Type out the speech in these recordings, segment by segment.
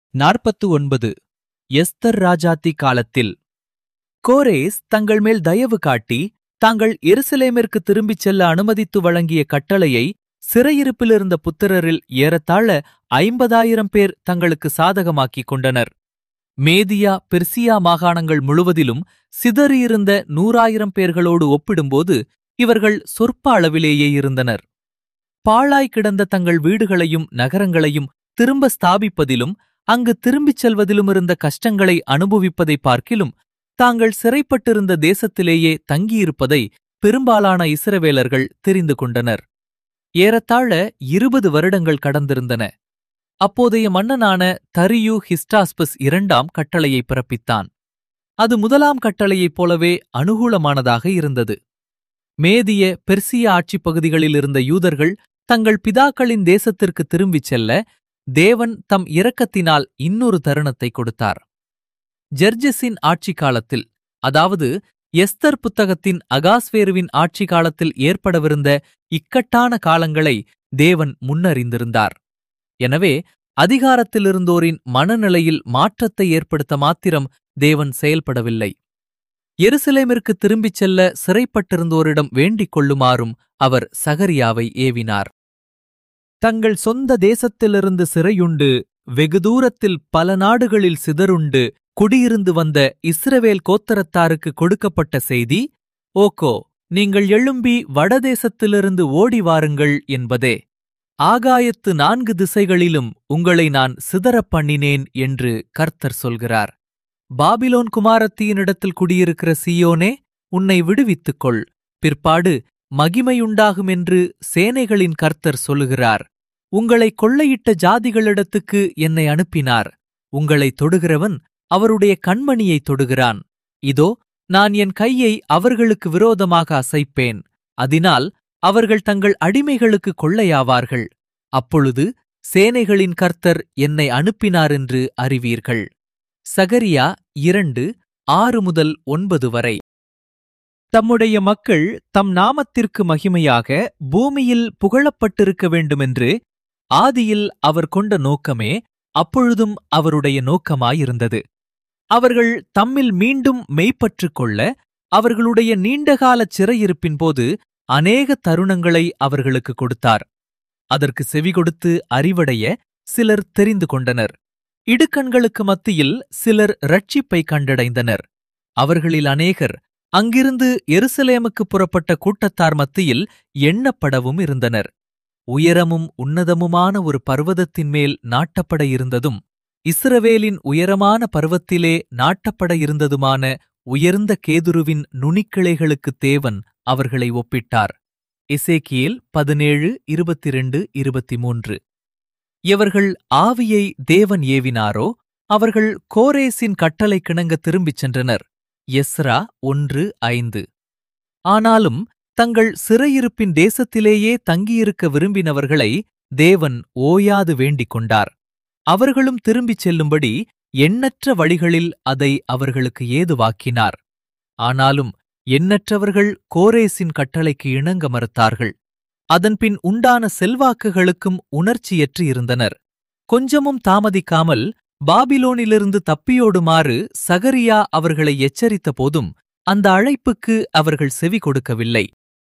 நாற்பத்து ஒன்பது எஸ்தர் ராஜாத்தி காலத்தில் கோரேஸ் தங்கள் மேல் தயவு காட்டி தாங்கள் எருசலேமிற்கு திரும்பிச் செல்ல அனுமதித்து வழங்கிய கட்டளையை சிறையிருப்பிலிருந்த புத்திரரில் ஏறத்தாழ ஐம்பதாயிரம் பேர் தங்களுக்கு சாதகமாக்கிக் கொண்டனர் மேதியா பெர்சியா மாகாணங்கள் முழுவதிலும் சிதறியிருந்த நூறாயிரம் பேர்களோடு ஒப்பிடும்போது இவர்கள் சொற்ப அளவிலேயே இருந்தனர் பாழாய் கிடந்த தங்கள் வீடுகளையும் நகரங்களையும் திரும்ப ஸ்தாபிப்பதிலும் அங்கு திரும்பிச் செல்வதிலும் இருந்த கஷ்டங்களை அனுபவிப்பதை பார்க்கிலும் தாங்கள் சிறைப்பட்டிருந்த தேசத்திலேயே தங்கியிருப்பதை பெரும்பாலான இஸ்ரவேலர்கள் தெரிந்து கொண்டனர் ஏறத்தாழ இருபது வருடங்கள் கடந்திருந்தன அப்போதைய மன்னனான தரியு ஹிஸ்டாஸ்பஸ் இரண்டாம் கட்டளையை பிறப்பித்தான் அது முதலாம் கட்டளையைப் போலவே அனுகூலமானதாக இருந்தது மேதிய பெர்சிய ஆட்சிப் பகுதிகளில் இருந்த யூதர்கள் தங்கள் பிதாக்களின் தேசத்திற்கு திரும்பிச் செல்ல தேவன் தம் இரக்கத்தினால் இன்னொரு தருணத்தை கொடுத்தார் ஜெர்ஜஸின் ஆட்சி காலத்தில் அதாவது எஸ்தர் புத்தகத்தின் அகாஸ்வேருவின் ஆட்சி காலத்தில் ஏற்படவிருந்த இக்கட்டான காலங்களை தேவன் முன்னறிந்திருந்தார் எனவே அதிகாரத்திலிருந்தோரின் மனநிலையில் மாற்றத்தை ஏற்படுத்த மாத்திரம் தேவன் செயல்படவில்லை எருசலேமிற்கு திரும்பிச் செல்ல சிறைப்பட்டிருந்தோரிடம் வேண்டிக் கொள்ளுமாறும் அவர் சகரியாவை ஏவினார் தங்கள் சொந்த தேசத்திலிருந்து சிறையுண்டு வெகு தூரத்தில் பல நாடுகளில் சிதறுண்டு குடியிருந்து வந்த இஸ்ரவேல் கோத்தரத்தாருக்கு கொடுக்கப்பட்ட செய்தி ஓகோ நீங்கள் எழும்பி வடதேசத்திலிருந்து ஓடி வாருங்கள் என்பதே ஆகாயத்து நான்கு திசைகளிலும் உங்களை நான் சிதறப் பண்ணினேன் என்று கர்த்தர் சொல்கிறார் பாபிலோன் குமாரத்தியினிடத்தில் குடியிருக்கிற சீயோனே உன்னை விடுவித்துக் கொள் பிற்பாடு மகிமையுண்டாகும் என்று சேனைகளின் கர்த்தர் சொல்லுகிறார் உங்களை கொள்ளையிட்ட ஜாதிகளிடத்துக்கு என்னை அனுப்பினார் உங்களை தொடுகிறவன் அவருடைய கண்மணியை தொடுகிறான் இதோ நான் என் கையை அவர்களுக்கு விரோதமாக அசைப்பேன் அதனால் அவர்கள் தங்கள் அடிமைகளுக்கு கொள்ளையாவார்கள் அப்பொழுது சேனைகளின் கர்த்தர் என்னை அனுப்பினார் என்று அறிவீர்கள் சகரியா இரண்டு ஆறு முதல் ஒன்பது வரை தம்முடைய மக்கள் தம் நாமத்திற்கு மகிமையாக பூமியில் புகழப்பட்டிருக்க வேண்டுமென்று ஆதியில் அவர் கொண்ட நோக்கமே அப்பொழுதும் அவருடைய நோக்கமாயிருந்தது அவர்கள் தம்மில் மீண்டும் மெய்ப்பற்றுக் கொள்ள அவர்களுடைய நீண்டகால சிறையிருப்பின் போது அநேக தருணங்களை அவர்களுக்கு கொடுத்தார் அதற்கு செவி கொடுத்து அறிவடைய சிலர் தெரிந்து கொண்டனர் இடுக்கண்களுக்கு மத்தியில் சிலர் ரட்சிப்பை கண்டடைந்தனர் அவர்களில் அநேகர் அங்கிருந்து எருசலேமுக்கு புறப்பட்ட கூட்டத்தார் மத்தியில் எண்ணப்படவும் இருந்தனர் உயரமும் உன்னதமுமான ஒரு பர்வதத்தின் மேல் நாட்டப்பட இருந்ததும் இஸ்ரவேலின் உயரமான பர்வத்திலே நாட்டப்பட இருந்ததுமான உயர்ந்த கேதுருவின் நுனிக்கிளைகளுக்குத் தேவன் அவர்களை ஒப்பிட்டார் எசேக்கியேல் பதினேழு இருபத்தி ரெண்டு இருபத்தி மூன்று எவர்கள் ஆவியை தேவன் ஏவினாரோ அவர்கள் கோரேசின் கட்டளை கிணங்க திரும்பிச் சென்றனர் எஸ்ரா ஒன்று ஐந்து ஆனாலும் தங்கள் சிறையிருப்பின் தேசத்திலேயே தங்கியிருக்க விரும்பினவர்களை தேவன் ஓயாது வேண்டிக் கொண்டார் அவர்களும் திரும்பிச் செல்லும்படி எண்ணற்ற வழிகளில் அதை அவர்களுக்கு ஏதுவாக்கினார் ஆனாலும் எண்ணற்றவர்கள் கோரேசின் கட்டளைக்கு இணங்க மறுத்தார்கள் அதன்பின் உண்டான செல்வாக்குகளுக்கும் உணர்ச்சியற்று இருந்தனர் கொஞ்சமும் தாமதிக்காமல் பாபிலோனிலிருந்து தப்பியோடுமாறு சகரியா அவர்களை எச்சரித்த போதும் அந்த அழைப்புக்கு அவர்கள் செவி கொடுக்கவில்லை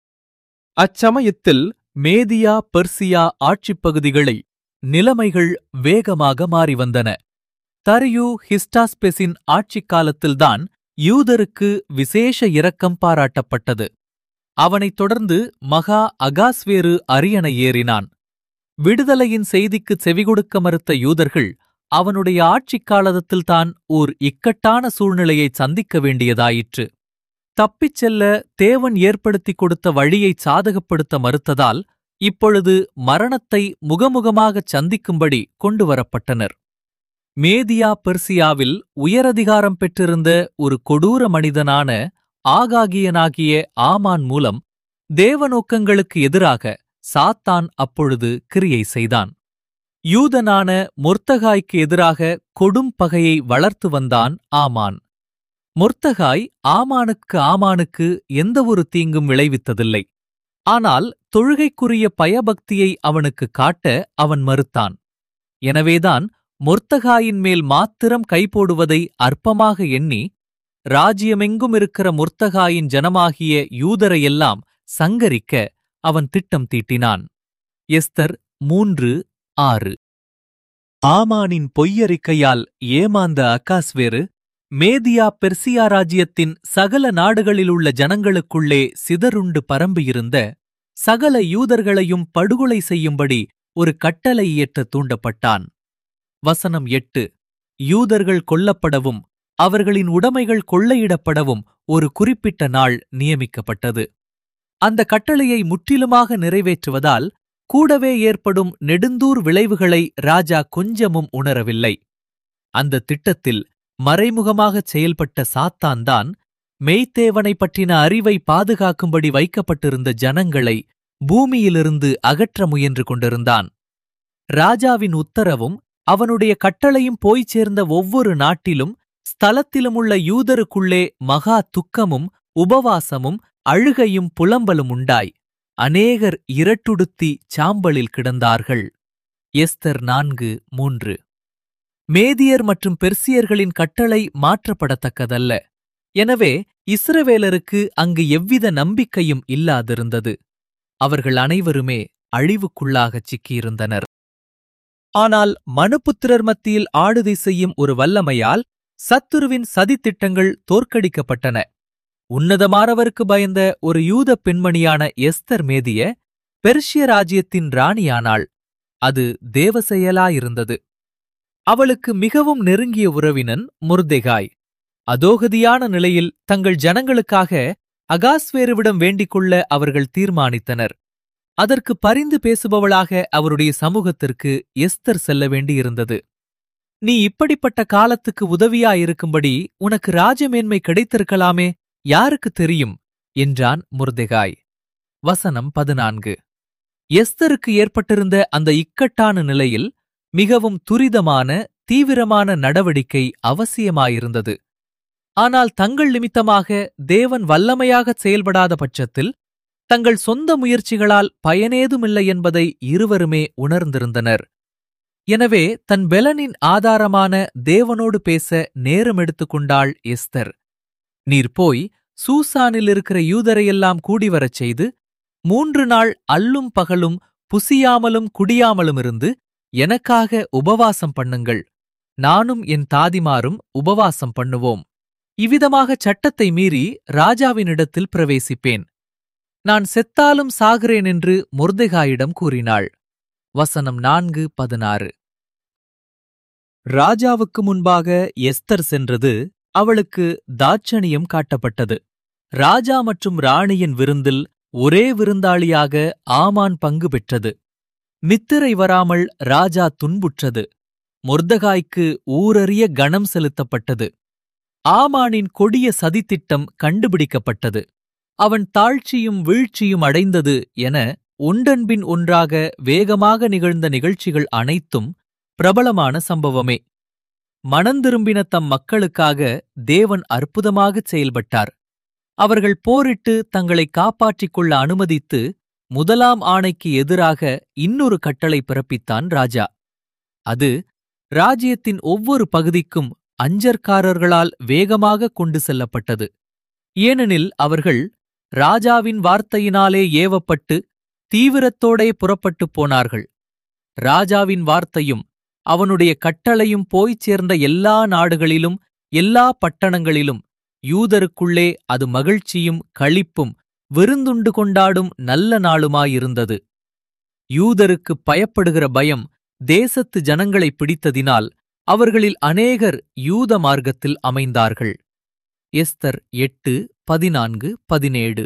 அச்சமயத்தில் மேதியா பெர்சியா ஆட்சிப் பகுதிகளை நிலைமைகள் வேகமாக மாறி வந்தன தரியு ஹிஸ்டாஸ்பெஸின் ஆட்சிக் காலத்தில்தான் யூதருக்கு விசேஷ இரக்கம் பாராட்டப்பட்டது அவனைத் தொடர்ந்து மகா அகாஸ்வேரு அரியணை ஏறினான் விடுதலையின் செய்திக்குச் செவிகொடுக்க மறுத்த யூதர்கள் அவனுடைய ஆட்சிக் காலத்தில்தான் ஓர் இக்கட்டான சூழ்நிலையைச் சந்திக்க வேண்டியதாயிற்று தப்பிச் செல்ல தேவன் ஏற்படுத்திக் கொடுத்த வழியைச் சாதகப்படுத்த மறுத்ததால் இப்பொழுது மரணத்தை முகமுகமாகச் சந்திக்கும்படி கொண்டுவரப்பட்டனர் மேதியா பெர்சியாவில் உயரதிகாரம் பெற்றிருந்த ஒரு கொடூர மனிதனான ஆகாகியனாகிய ஆமான் மூலம் தேவநோக்கங்களுக்கு எதிராக சாத்தான் அப்பொழுது கிரியை செய்தான் யூதனான மொர்த்தகாய்க்கு எதிராக கொடும் பகையை வளர்த்து வந்தான் ஆமான் மொர்த்தகாய் ஆமானுக்கு ஆமானுக்கு எந்த ஒரு தீங்கும் விளைவித்ததில்லை ஆனால் தொழுகைக்குரிய பயபக்தியை அவனுக்கு காட்ட அவன் மறுத்தான் எனவேதான் மொர்த்தகாயின் மேல் மாத்திரம் கைபோடுவதை அற்பமாக எண்ணி ராஜ்யமெங்கும் இருக்கிற முர்த்தகாயின் ஜனமாகிய யூதரையெல்லாம் சங்கரிக்க அவன் திட்டம் தீட்டினான் எஸ்தர் மூன்று ஆறு ஆமானின் பொய்யறிக்கையால் ஏமாந்த அக்காஸ்வேரு மேதியா பெர்சியா ராஜ்யத்தின் சகல நாடுகளிலுள்ள ஜனங்களுக்குள்ளே சிதறுண்டு பரம்பியிருந்த சகல யூதர்களையும் படுகொலை செய்யும்படி ஒரு கட்டளை இயற்ற தூண்டப்பட்டான் வசனம் எட்டு யூதர்கள் கொல்லப்படவும் அவர்களின் உடைமைகள் கொள்ளையிடப்படவும் ஒரு குறிப்பிட்ட நாள் நியமிக்கப்பட்டது அந்த கட்டளையை முற்றிலுமாக நிறைவேற்றுவதால் கூடவே ஏற்படும் நெடுந்தூர் விளைவுகளை ராஜா கொஞ்சமும் உணரவில்லை அந்த திட்டத்தில் மறைமுகமாகச் செயல்பட்ட சாத்தான்தான் மெய்த்தேவனை பற்றின அறிவை பாதுகாக்கும்படி வைக்கப்பட்டிருந்த ஜனங்களை பூமியிலிருந்து அகற்ற முயன்று கொண்டிருந்தான் ராஜாவின் உத்தரவும் அவனுடைய கட்டளையும் போய்ச் சேர்ந்த ஒவ்வொரு நாட்டிலும் ஸ்தலத்திலுமுள்ள யூதருக்குள்ளே மகா துக்கமும் உபவாசமும் அழுகையும் புலம்பலும் உண்டாய் அநேகர் இரட்டுடுத்தி சாம்பலில் கிடந்தார்கள் எஸ்தர் நான்கு மூன்று மேதியர் மற்றும் பெர்சியர்களின் கட்டளை மாற்றப்படத்தக்கதல்ல எனவே இஸ்ரவேலருக்கு அங்கு எவ்வித நம்பிக்கையும் இல்லாதிருந்தது அவர்கள் அனைவருமே அழிவுக்குள்ளாகச் சிக்கியிருந்தனர் ஆனால் மனுப்புத்திரர் மத்தியில் ஆளுதை செய்யும் ஒரு வல்லமையால் சத்துருவின் சதித்திட்டங்கள் தோற்கடிக்கப்பட்டன உன்னதமானவருக்கு பயந்த ஒரு யூத பெண்மணியான எஸ்தர் மேதிய பெர்ஷிய ராஜ்யத்தின் ராணியானாள் அது தேவ செயலாயிருந்தது அவளுக்கு மிகவும் நெருங்கிய உறவினன் முர்தெகாய் அதோகதியான நிலையில் தங்கள் ஜனங்களுக்காக அகாஸ்வேருவிடம் வேண்டிக் கொள்ள அவர்கள் தீர்மானித்தனர் அதற்கு பரிந்து பேசுபவளாக அவருடைய சமூகத்திற்கு எஸ்தர் செல்ல வேண்டியிருந்தது நீ இப்படிப்பட்ட காலத்துக்கு உதவியாயிருக்கும்படி உனக்கு ராஜமேன்மை கிடைத்திருக்கலாமே யாருக்கு தெரியும் என்றான் முர்தெகாய் வசனம் பதினான்கு எஸ்தருக்கு ஏற்பட்டிருந்த அந்த இக்கட்டான நிலையில் மிகவும் துரிதமான தீவிரமான நடவடிக்கை அவசியமாயிருந்தது ஆனால் தங்கள் நிமித்தமாக தேவன் வல்லமையாகச் செயல்படாத பட்சத்தில் தங்கள் சொந்த முயற்சிகளால் பயனேதுமில்லை என்பதை இருவருமே உணர்ந்திருந்தனர் எனவே தன் பெலனின் ஆதாரமான தேவனோடு பேச நேரம் எடுத்துக்கொண்டாள் எஸ்தர் நீர் போய் சூசானில் இருக்கிற யூதரையெல்லாம் கூடிவரச் செய்து மூன்று நாள் அல்லும் பகலும் புசியாமலும் குடியாமலும் இருந்து எனக்காக உபவாசம் பண்ணுங்கள் நானும் என் தாதிமாரும் உபவாசம் பண்ணுவோம் இவ்விதமாக சட்டத்தை மீறி ராஜாவினிடத்தில் பிரவேசிப்பேன் நான் செத்தாலும் சாகிறேன் என்று முர்தெகாயிடம் கூறினாள் வசனம் நான்கு பதினாறு ராஜாவுக்கு முன்பாக எஸ்தர் சென்றது அவளுக்கு தாட்சணியம் காட்டப்பட்டது ராஜா மற்றும் ராணியின் விருந்தில் ஒரே விருந்தாளியாக ஆமான் பங்கு பெற்றது நித்திரை வராமல் ராஜா துன்புற்றது முர்தகாய்க்கு ஊரறிய கணம் செலுத்தப்பட்டது ஆமானின் கொடிய சதித்திட்டம் கண்டுபிடிக்கப்பட்டது அவன் தாழ்ச்சியும் வீழ்ச்சியும் அடைந்தது என ஒன்றன்பின் ஒன்றாக வேகமாக நிகழ்ந்த நிகழ்ச்சிகள் அனைத்தும் பிரபலமான சம்பவமே மனந்திரும்பின தம் மக்களுக்காக தேவன் அற்புதமாகச் செயல்பட்டார் அவர்கள் போரிட்டு தங்களை காப்பாற்றிக் கொள்ள அனுமதித்து முதலாம் ஆணைக்கு எதிராக இன்னொரு கட்டளை பிறப்பித்தான் ராஜா அது ராஜ்யத்தின் ஒவ்வொரு பகுதிக்கும் அஞ்சற்காரர்களால் வேகமாக கொண்டு செல்லப்பட்டது ஏனெனில் அவர்கள் ராஜாவின் வார்த்தையினாலே ஏவப்பட்டு தீவிரத்தோடே புறப்பட்டுப் போனார்கள் ராஜாவின் வார்த்தையும் அவனுடைய கட்டளையும் போய்ச் சேர்ந்த எல்லா நாடுகளிலும் எல்லா பட்டணங்களிலும் யூதருக்குள்ளே அது மகிழ்ச்சியும் களிப்பும் விருந்துண்டு கொண்டாடும் நல்ல நாளுமாயிருந்தது யூதருக்குப் பயப்படுகிற பயம் தேசத்து ஜனங்களை பிடித்ததினால் அவர்களில் அநேகர் யூத மார்க்கத்தில் அமைந்தார்கள் எஸ்தர் எட்டு பதினான்கு பதினேழு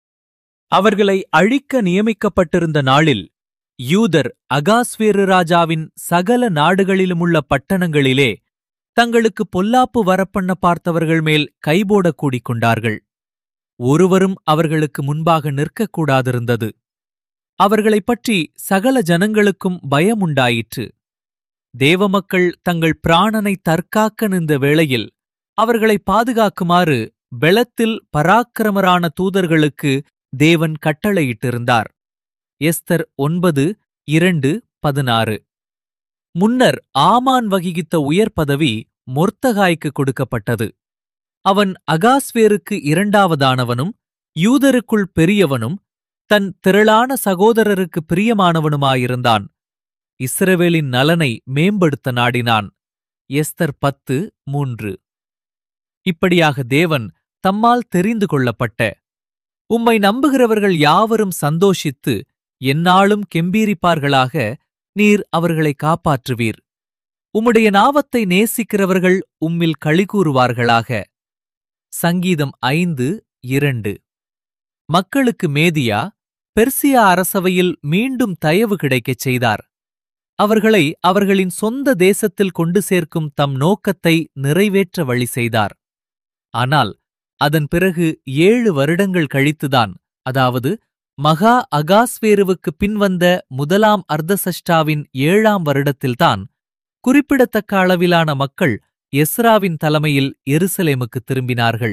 அவர்களை அழிக்க நியமிக்கப்பட்டிருந்த நாளில் யூதர் அகாஸ்வேரு ராஜாவின் சகல நாடுகளிலுமுள்ள பட்டணங்களிலே தங்களுக்கு பொல்லாப்பு வரப்பண்ண பார்த்தவர்கள் மேல் கைபோடக் கூடிக் கொண்டார்கள் ஒருவரும் அவர்களுக்கு முன்பாக நிற்கக்கூடாதிருந்தது அவர்களைப் பற்றி சகல ஜனங்களுக்கும் பயமுண்டாயிற்று தேவமக்கள் தங்கள் பிராணனை தற்காக்க நின்ற வேளையில் அவர்களை பாதுகாக்குமாறு பெலத்தில் பராக்கிரமரான தூதர்களுக்கு தேவன் கட்டளையிட்டிருந்தார் எஸ்தர் ஒன்பது இரண்டு பதினாறு முன்னர் ஆமான் வகித்த உயர் பதவி மொர்த்தகாய்க்கு கொடுக்கப்பட்டது அவன் அகாஸ்வேருக்கு இரண்டாவதானவனும் யூதருக்குள் பெரியவனும் தன் திரளான சகோதரருக்கு பிரியமானவனுமாயிருந்தான் இஸ்ரவேலின் நலனை மேம்படுத்த நாடினான் எஸ்தர் பத்து மூன்று இப்படியாக தேவன் தம்மால் தெரிந்து கொள்ளப்பட்ட உம்மை நம்புகிறவர்கள் யாவரும் சந்தோஷித்து எந்நாளும் கெம்பீரிப்பார்களாக நீர் அவர்களை காப்பாற்றுவீர் உம்முடைய நாவத்தை நேசிக்கிறவர்கள் உம்மில் களி கூறுவார்களாக சங்கீதம் ஐந்து இரண்டு மக்களுக்கு மேதியா பெர்சியா அரசவையில் மீண்டும் தயவு கிடைக்கச் செய்தார் அவர்களை அவர்களின் சொந்த தேசத்தில் கொண்டு சேர்க்கும் தம் நோக்கத்தை நிறைவேற்ற வழி செய்தார் ஆனால் அதன் பிறகு ஏழு வருடங்கள் கழித்துதான் அதாவது மகா அகாஸ்வேருவுக்கு பின்வந்த முதலாம் அர்த்தசஷ்டாவின் ஏழாம் வருடத்தில்தான் குறிப்பிடத்தக்க அளவிலான மக்கள் எஸ்ராவின் தலைமையில் எருசலேமுக்கு திரும்பினார்கள்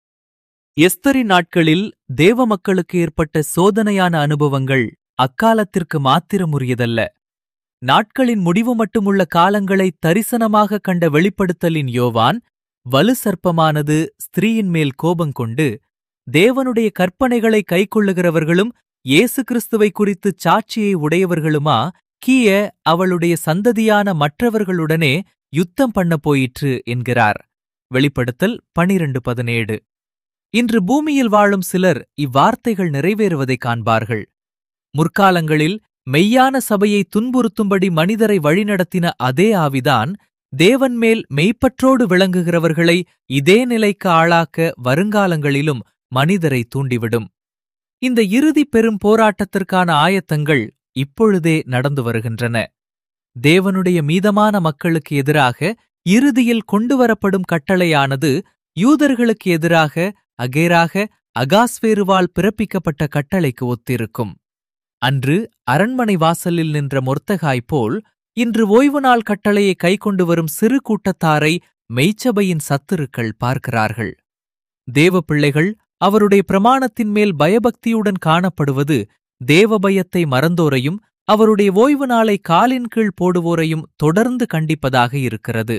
எஸ்தரின் நாட்களில் தேவ மக்களுக்கு ஏற்பட்ட சோதனையான அனுபவங்கள் அக்காலத்திற்கு மாத்திரமுரியதல்ல நாட்களின் முடிவு மட்டுமுள்ள காலங்களை தரிசனமாக கண்ட வெளிப்படுத்தலின் யோவான் வலு சர்ப்பமானது ஸ்திரீயின் மேல் கோபங்கொண்டு தேவனுடைய கற்பனைகளை கைக்கொள்ளுகிறவர்களும் இயேசு கிறிஸ்துவை குறித்து சாட்சியை உடையவர்களுமா கீய அவளுடைய சந்ததியான மற்றவர்களுடனே யுத்தம் பண்ண போயிற்று என்கிறார் வெளிப்படுத்தல் பனிரெண்டு பதினேழு இன்று பூமியில் வாழும் சிலர் இவ்வார்த்தைகள் நிறைவேறுவதைக் காண்பார்கள் முற்காலங்களில் மெய்யான சபையை துன்புறுத்தும்படி மனிதரை வழிநடத்தின அதே ஆவிதான் தேவன் மேல் மெய்ப்பற்றோடு விளங்குகிறவர்களை இதே நிலைக்கு ஆளாக்க வருங்காலங்களிலும் மனிதரை தூண்டிவிடும் இந்த இறுதி பெரும் போராட்டத்திற்கான ஆயத்தங்கள் இப்பொழுதே நடந்து வருகின்றன தேவனுடைய மீதமான மக்களுக்கு எதிராக இறுதியில் கொண்டுவரப்படும் கட்டளையானது யூதர்களுக்கு எதிராக அகேராக அகாஸ்வேருவால் பிறப்பிக்கப்பட்ட கட்டளைக்கு ஒத்திருக்கும் அன்று அரண்மனை வாசலில் நின்ற மொர்த்தகாய் போல் இன்று ஓய்வு நாள் கட்டளையை கைக்கொண்டு வரும் சிறு கூட்டத்தாரை மெய்ச்சபையின் சத்துருக்கள் பார்க்கிறார்கள் தேவ பிள்ளைகள் அவருடைய பிரமாணத்தின் மேல் பயபக்தியுடன் காணப்படுவது தேவபயத்தை மறந்தோரையும் அவருடைய ஓய்வு நாளை காலின் கீழ் போடுவோரையும் தொடர்ந்து கண்டிப்பதாக இருக்கிறது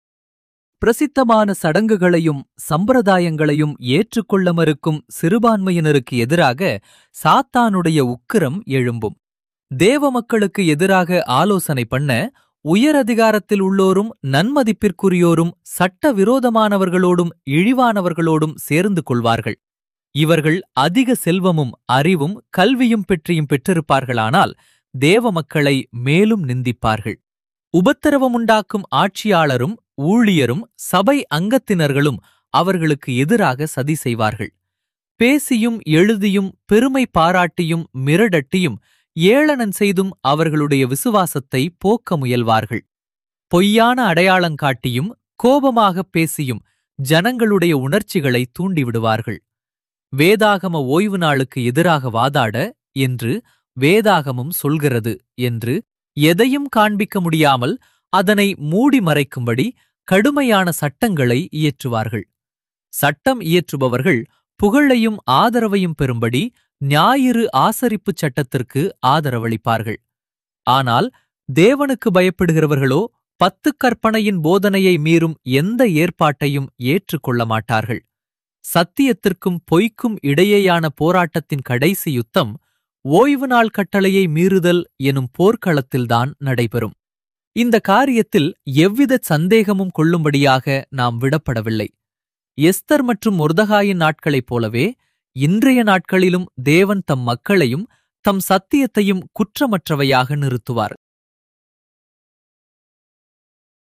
பிரசித்தமான சடங்குகளையும் சம்பிரதாயங்களையும் ஏற்றுக்கொள்ள மறுக்கும் சிறுபான்மையினருக்கு எதிராக சாத்தானுடைய உக்கிரம் எழும்பும் தேவ மக்களுக்கு எதிராக ஆலோசனை பண்ண உயர் அதிகாரத்தில் உள்ளோரும் நன்மதிப்பிற்குரியோரும் சட்ட விரோதமானவர்களோடும் இழிவானவர்களோடும் சேர்ந்து கொள்வார்கள் இவர்கள் அதிக செல்வமும் அறிவும் கல்வியும் பெற்றியும் பெற்றிருப்பார்களானால் தேவ மக்களை மேலும் நிந்திப்பார்கள் உபத்திரவமுண்டாக்கும் ஆட்சியாளரும் ஊழியரும் சபை அங்கத்தினர்களும் அவர்களுக்கு எதிராக சதி செய்வார்கள் பேசியும் எழுதியும் பெருமை பாராட்டியும் மிரடட்டியும் ஏளனன் செய்தும் அவர்களுடைய விசுவாசத்தை போக்க முயல்வார்கள் பொய்யான அடையாளங்காட்டியும் கோபமாகப் பேசியும் ஜனங்களுடைய உணர்ச்சிகளை தூண்டிவிடுவார்கள் வேதாகம ஓய்வு நாளுக்கு எதிராக வாதாட என்று வேதாகமம் சொல்கிறது என்று எதையும் காண்பிக்க முடியாமல் அதனை மூடி மறைக்கும்படி கடுமையான சட்டங்களை இயற்றுவார்கள் சட்டம் இயற்றுபவர்கள் புகழையும் ஆதரவையும் பெறும்படி ஞாயிறு ஆசரிப்புச் சட்டத்திற்கு ஆதரவளிப்பார்கள் ஆனால் தேவனுக்கு பயப்படுகிறவர்களோ பத்து கற்பனையின் போதனையை மீறும் எந்த ஏற்பாட்டையும் ஏற்றுக்கொள்ள மாட்டார்கள் சத்தியத்திற்கும் பொய்க்கும் இடையேயான போராட்டத்தின் கடைசி யுத்தம் ஓய்வு நாள் கட்டளையை மீறுதல் எனும் போர்க்களத்தில்தான் நடைபெறும் இந்த காரியத்தில் எவ்வித சந்தேகமும் கொள்ளும்படியாக நாம் விடப்படவில்லை எஸ்தர் மற்றும் முர்தகாயின் நாட்களைப் போலவே இன்றைய நாட்களிலும் தேவன் தம் மக்களையும் தம் சத்தியத்தையும் குற்றமற்றவையாக நிறுத்துவார்